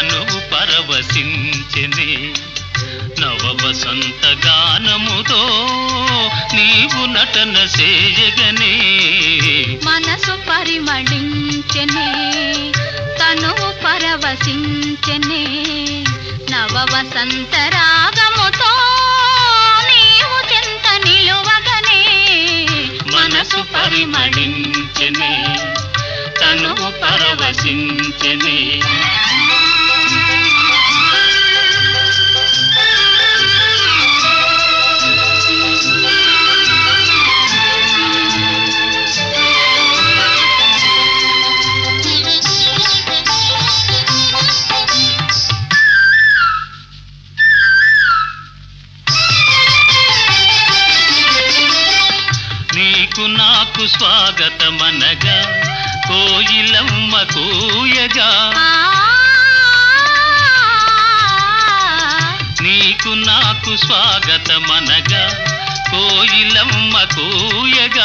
తనువు పరవశించెనే నవ వసంత గానముతో నీవు నటన చేయగనే మనసు పరిమళించెనే తనువు పరవశించెనే నవ వసంత రాగముతో నీవు చింత నిలువగనే మనసు పరిమళించెనే తనువు పరవశించెనే నీకు నాకు స్వాగతమనగా కోయిలమ్మ కూయగా ఆ నీకు నాకు స్వాగతమనగా కోయిలమ్మ కూయగా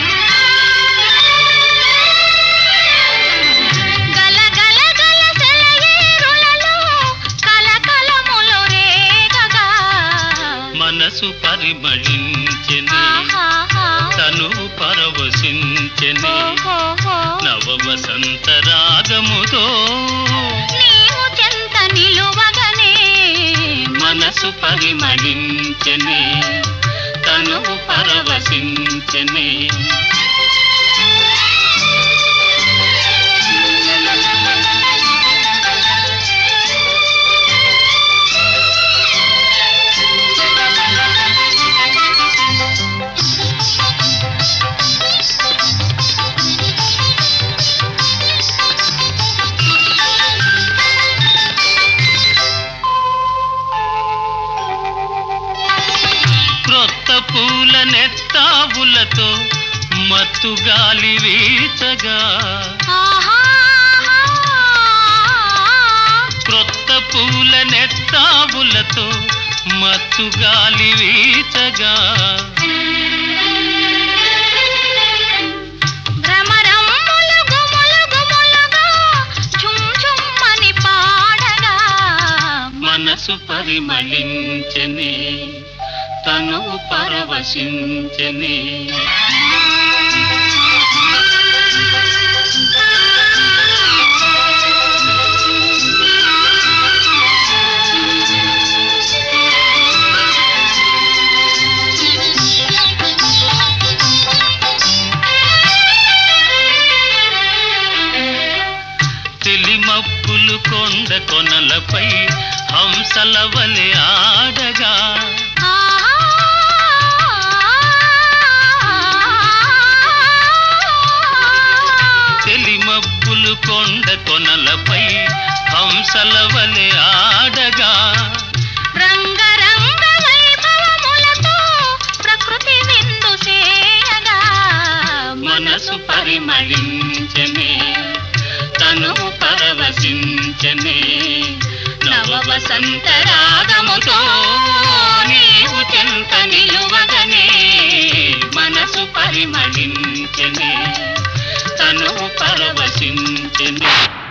గల గల గల సెలయేరులలో కలకలములు రేగగా మనసు పరిమళించెనే ఆహాహా. తను పరవశించెనే ఓహోహో. నవ వసంత రాగముతో నీవు చెంత నిలువగనే మనసు పరిమళించెనే తను పరవశించెనే క్రొత్త పూల నెత్తావులతో మత్తు గాలి వీచగా ఆహాహా. క్రొత్త పూల నెత్తావులతో మత్తు గాలి వీచగా భ్రమరమ్ములు గుములు గుములుగా ఝుమ్ ఝుమ్మని పాడగా మనసు పరిమళించని తను పరవశించని తెలిమప్పులు కొండ కొనలపై హంసల వలె ఆడగా తెలిమప్పులు కొండ కొనలపై హంసల వలె ఆడగా రంగరంగ వైభవములతో ప్రకృతి విందు చేయగా మనసు పరిమళించనే తను పరవశించనే నవ వసంత రాగముతో నీవు చెంత నిలువగనే మనసు పరిమళించనే తను పరవశించనే